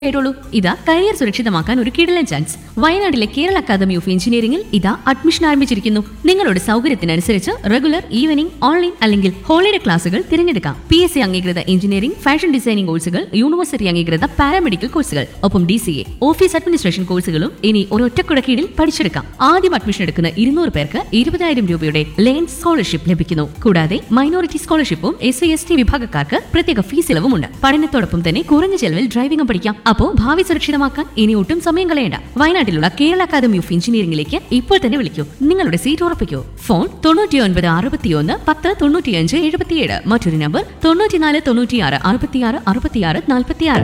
കേട്ടോളൂ ഇതാ കരിയർ സുരക്ഷിതമാക്കാൻ ഒരു കിടലൻ ചാൻസ് വയനാട്ടിലെ കേരള അക്കാദമി ഓഫ് എഞ്ചിനീയറിംഗിൽ ഇതാ അഡ്മിഷൻ ആരംഭിച്ചിരിക്കുന്നു നിങ്ങളുടെ സൗകര്യത്തിനനുസരിച്ച് റെഗുലർ ഈവനിംഗ് ഓൺലൈൻ അല്ലെങ്കിൽ ഹോളിഡേ ക്ലാസുകൾ തിരഞ്ഞെടുക്കാം പി എസ് സി അംഗീകൃത എഞ്ചിനീയറിംഗ് ഫാഷൻ ഡിസൈനിംഗ് കോഴ്സുകൾ യൂണിവേഴ്സിറ്റി അംഗീകൃത പാരാമെഡിക്കൽ കോഴ്സുകൾ ഒപ്പം D C A office administration കോഴ്സുകളും ഇനി ഒരൊറ്റക്കുട കീഴിൽ പഠിച്ചെടുക്കാം ആദ്യം അഡ്മിഷൻ എടുക്കുന്ന ഇരുന്നൂറ് പേർക്ക് ഇരുപതായിരം രൂപയുടെ ലേൺ സ്കോളർഷിപ്പ് ലഭിക്കുന്നു കൂടാതെ മൈനോറിറ്റി സ്കോളർഷിപ്പും എസ് സി എസ് ടി വിഭാഗക്കാർക്ക് പ്രത്യേക ഫീസ് ഇളവുമുണ്ട് പഠനത്തോടൊപ്പം തന്നെ കുറഞ്ഞ ചെലവിൽ ഡ്രൈവിംഗും പഠിക്കാം അപ്പോ ഭാവി സുരക്ഷിതമാക്കാൻ ഇനി ഒട്ടും സമയം കളയണ്ട വയനാട്ടിലുള്ള കേരള അക്കാദമി ഓഫ് എഞ്ചിനീയറിംഗിലേക്ക് ഇപ്പോൾ തന്നെ വിളിക്കൂ നിങ്ങളുടെ സീറ്റ് ഉറപ്പിക്കൂ ഫോൺ തൊണ്ണൂറ്റി ഒൻപത് അറുപത്തിയൊന്ന് പത്ത് തൊണ്ണൂറ്റിയഞ്ച് എഴുപത്തിയേഴ് മറ്റൊരു നമ്പർ തൊണ്ണൂറ്റിനാല് തൊണ്ണൂറ്റിയാറ് അറുപത്തിയാറ് അറുപത്തിയാറ് നാൽപ്പത്തിയാറ്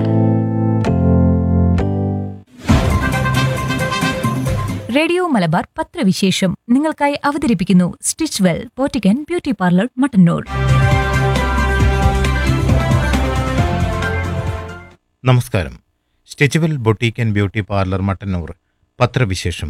റേഡിയോ മലബാർ പത്രവിശേഷം നിങ്ങൾക്കായി അവതരിപ്പിക്കുന്നു സ്റ്റിച്ച് വെൽ പോറ്റിക്കൻ ബ്യൂട്ടി പാർലർ മട്ടന്നൂർ നമസ്കാരം stitch well boutique and beauty parlour Mattannur പത്രവിശേഷം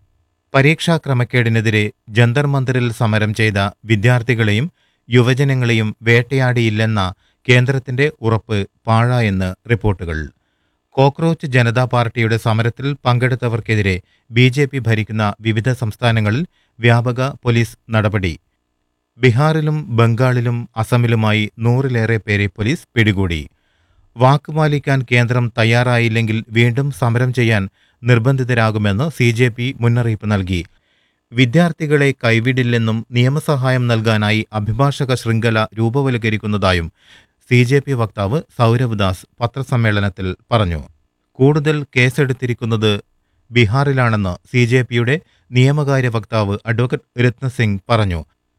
പരീക്ഷാ ക്രമക്കേടിനെതിരെ ജന്തർ മന്ദിറിൽ സമരം ചെയ്ത വിദ്യാർത്ഥികളെയും യുവജനങ്ങളെയും വേട്ടയാടിയില്ലെന്ന കേന്ദ്രത്തിന്റെ ഉറപ്പ് പാഴായെന്ന് റിപ്പോർട്ടുകൾ കോക്രോച്ച് ജനതാ പാർട്ടിയുടെ സമരത്തിൽ പങ്കെടുത്തവർക്കെതിരെ ബി ജെ പി ഭരിക്കുന്ന വിവിധ സംസ്ഥാനങ്ങളിൽ വ്യാപക പോലീസ് നടപടി ബീഹാറിലും ബംഗാളിലും അസമിലുമായി നൂറിലേറെ പേരെ പോലീസ് പിടികൂടി വാക്കുപാലിക്കാൻ കേന്ദ്രം തയ്യാറായില്ലെങ്കിൽ വീണ്ടും സമരം ചെയ്യാൻ നിർബന്ധിതരാകുമെന്ന് സി ജെ പി മുന്നറിയിപ്പ് നൽകി വിദ്യാർത്ഥികളെ കൈവിടില്ലെന്നും നിയമസഹായം നൽകാനായി അഭിഭാഷക ശൃംഖല രൂപവൽക്കരിക്കുന്നതായും സി ജെ പി വക്താവ് സൗരവ് ദാസ് പത്രസമ്മേളനത്തിൽ പറഞ്ഞു കൂടുതൽ കേസെടുത്തിരിക്കുന്നത് ബീഹാറിലാണെന്ന് സി ജെ പിയുടെ നിയമകാര്യ വക്താവ് അഡ്വക്കേറ്റ് രത്നസിംഗ് പറഞ്ഞു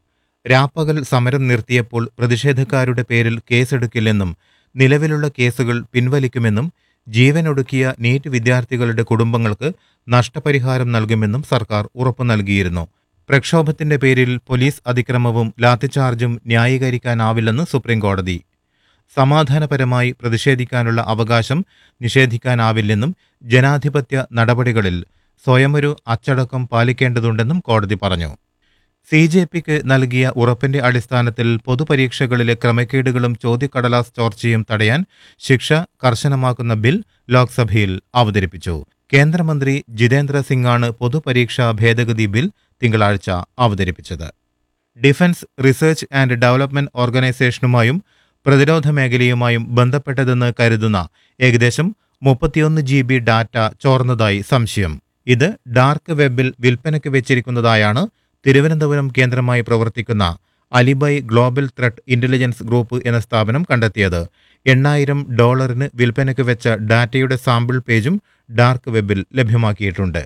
രാപ്പകൽ സമരം നിർത്തിയപ്പോൾ പ്രതിഷേധക്കാരുടെ പേരിൽ കേസെടുക്കില്ലെന്നും നിലവിലുള്ള കേസുകൾ പിൻവലിക്കുമെന്നും ജീവനൊടുക്കിയ നീറ്റ് വിദ്യാർത്ഥികളുടെ കുടുംബങ്ങൾക്ക് നഷ്ടപരിഹാരം നൽകുമെന്നും സർക്കാർ ഉറപ്പു നൽകിയിരുന്നു പ്രക്ഷോഭത്തിന്റെ പേരിൽ പോലീസ് അതിക്രമവും ലാത്തിചാർജും ന്യായീകരിക്കാനാവില്ലെന്ന് സുപ്രീംകോടതി സമാധാനപരമായി പ്രതിഷേധിക്കാനുള്ള അവകാശം നിഷേധിക്കാനാവില്ലെന്നും ജനാധിപത്യ നടപടികളിൽ സ്വയമൊരു അച്ചടക്കം പാലിക്കേണ്ടതുണ്ടെന്നും കോടതി പറഞ്ഞു സി ജെ പിക്ക് നൽകിയ ഉറപ്പിന്റെ അടിസ്ഥാനത്തിൽ പൊതുപരീക്ഷകളിലെ ക്രമക്കേടുകളും ചോദ്യക്കടലാസ് ചോർച്ചയും തടയാൻ ശിക്ഷ കർശനമാക്കുന്ന ബിൽ ലോക്സഭയിൽ അവതരിപ്പിച്ചു കേന്ദ്രമന്ത്രി ജിതേന്ദ്ര സിംഗാണ് പൊതുപരീക്ഷാ ഭേദഗതി ബിൽ തിങ്കളാഴ്ച അവതരിപ്പിച്ചത് ഡിഫൻസ് റിസർച്ച് ആൻഡ് ഡെവലപ്മെന്റ് ഓർഗനൈസേഷനുമായും പ്രതിരോധ മേഖലയുമായും ബന്ധപ്പെട്ടതെന്ന് കരുതുന്ന ഏകദേശം മുപ്പത്തിയൊന്ന് ജി ബി ഡാറ്റ ചോർന്നതായി സംശയം ഇത് ഡാർക്ക് വെബിൽ വിൽപ്പനയ്ക്ക് വെച്ചിരിക്കുന്നതായാണ് തിരുവനന്തപുരം കേന്ദ്രമായി പ്രവർത്തിക്കുന്ന alibi global threat intelligence group എന്ന സ്ഥാപനം കണ്ടെത്തിയത് എണ്ണായിരം ഡോളറിന് വിൽപ്പനയ്ക്ക് വെച്ച ഡാറ്റയുടെ സാമ്പിൾ പേജും ഡാർക്ക് വെബിൽ ലഭ്യമാക്കിയിട്ടുണ്ട്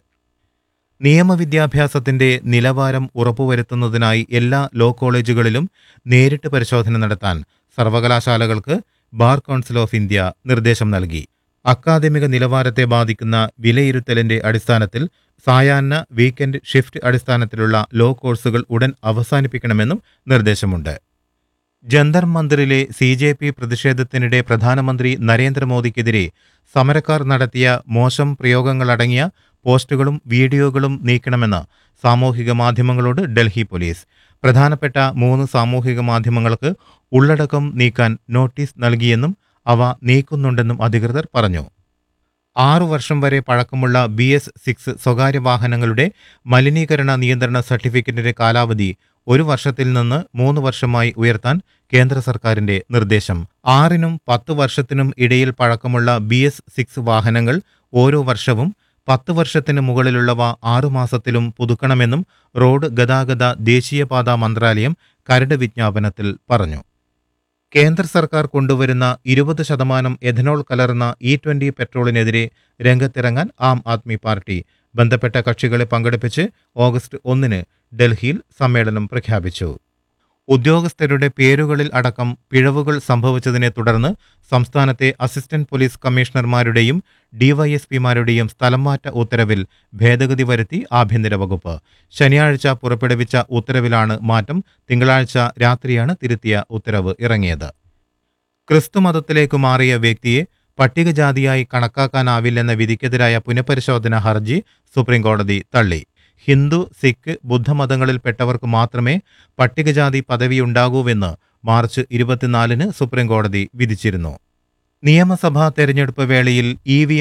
നിയമവിദ്യാഭ്യാസത്തിന്റെ നിലവാരം ഉറപ്പുവരുത്തുന്നതിനായി എല്ലാ ലോ കോളേജുകളിലും നേരിട്ട് പരിശോധന നടത്താൻ സർവകലാശാലകൾക്ക് ബാർ കൗൺസിൽ ഓഫ് ഇന്ത്യ നിർദ്ദേശം നൽകി അക്കാദമിക നിലവാരത്തെ ബാധിക്കുന്ന വിലയിരുത്തലിന്റെ അടിസ്ഥാനത്തിൽ സായാഹ്ന വീക്കെൻഡ് ഷിഫ്റ്റ് അടിസ്ഥാനത്തിലുള്ള ലോ കോഴ്സുകൾ ഉടൻ അവസാനിപ്പിക്കണമെന്നും നിർദ്ദേശമുണ്ട് ജന്തർ മന്ദിറിലെ സി ജെ പി പ്രതിഷേധത്തിനിടെ പ്രധാനമന്ത്രി നരേന്ദ്രമോദിക്കെതിരെ സമരക്കാർ നടത്തിയ മോശം പ്രയോഗങ്ങളടങ്ങിയ പോസ്റ്റുകളും വീഡിയോകളും നീക്കണമെന്ന് സാമൂഹിക മാധ്യമങ്ങളോട് ഡൽഹി പോലീസ് പ്രധാനപ്പെട്ട മൂന്ന് സാമൂഹിക മാധ്യമങ്ങൾക്ക് ഉള്ളടക്കം നീക്കാൻ നോട്ടീസ് നൽകിയെന്നും അവ നീക്കുന്നുണ്ടെന്നും അധികൃതർ പറഞ്ഞു ആറു വർഷം വരെ പഴക്കമുള്ള ബി എസ് സിക്സ് സ്വകാര്യ വാഹനങ്ങളുടെ മലിനീകരണ നിയന്ത്രണ സർട്ടിഫിക്കറ്റിന്റെ കാലാവധി ഒരു വർഷത്തിൽ നിന്ന് മൂന്ന് വർഷമായി ഉയർത്താൻ കേന്ദ്ര സർക്കാരിന്റെ നിർദ്ദേശം ആറിനും പത്ത് വർഷത്തിനും ഇടയിൽ പഴക്കമുള്ള ബി എസ് സിക്സ് വാഹനങ്ങൾ ഓരോ വർഷവും പത്ത് വർഷത്തിന് മുകളിലുള്ളവ ആറുമാസത്തിലും പുതുക്കണമെന്നും റോഡ് ഗതാഗത ദേശീയപാത മന്ത്രാലയം കരട് വിജ്ഞാപനത്തിൽ പറഞ്ഞു കേന്ദ്ര സർക്കാർ കൊണ്ടുവരുന്ന ഇരുപത് ശതമാനം എഥനോൾ കലർന്ന ഇ ട്വന്റി പെട്രോളിനെതിരെ രംഗത്തിറങ്ങാൻ ആം ആദ്മി പാർട്ടി ബന്ധപ്പെട്ട കക്ഷികളെ പങ്കെടുപ്പിച്ച് ഓഗസ്റ്റ് ഒന്നിന് ഡൽഹിയിൽ സമ്മേളനം പ്രഖ്യാപിച്ചു ഉദ്യോഗസ്ഥരുടെ പേരുകളിൽ അടക്കം പിഴവുകൾ സംഭവിച്ചതിനെ തുടർന്ന് സംസ്ഥാനത്തെ അസിസ്റ്റന്റ് പോലീസ് കമ്മീഷണർമാരുടെയും ഡിവൈഎസ്പിമാരുടെയും സ്ഥലംമാറ്റ ഉത്തരവിൽ ഭേദഗതി വരുത്തി ആഭ്യന്തര വകുപ്പ് ശനിയാഴ്ച പുറപ്പെടുവിച്ച ഉത്തരവിലാണ് മാറ്റം തിങ്കളാഴ്ച രാത്രിയാണ് തിരുത്തിയ ഉത്തരവ് ഇറങ്ങിയത് ക്രിസ്തുമതത്തിലേക്ക് മാറിയ വ്യക്തിയെ പട്ടികജാതിയായി കണക്കാക്കാനാവില്ലെന്ന വിധിക്കെതിരായ പുനഃപരിശോധന ഹർജി സുപ്രീംകോടതി തള്ളി ഹിന്ദു സിഖ് ബുദ്ധമതങ്ങളിൽപ്പെട്ടവർക്ക് മാത്രമേ പട്ടികജാതി പദവിയുണ്ടാകൂവെന്ന് മാർച്ച് ഇരുപത്തിനാലിന് സുപ്രീംകോടതി വിധിച്ചിരുന്നു നിയമസഭാ തെരഞ്ഞെടുപ്പ് വേളയിൽ ഇ വി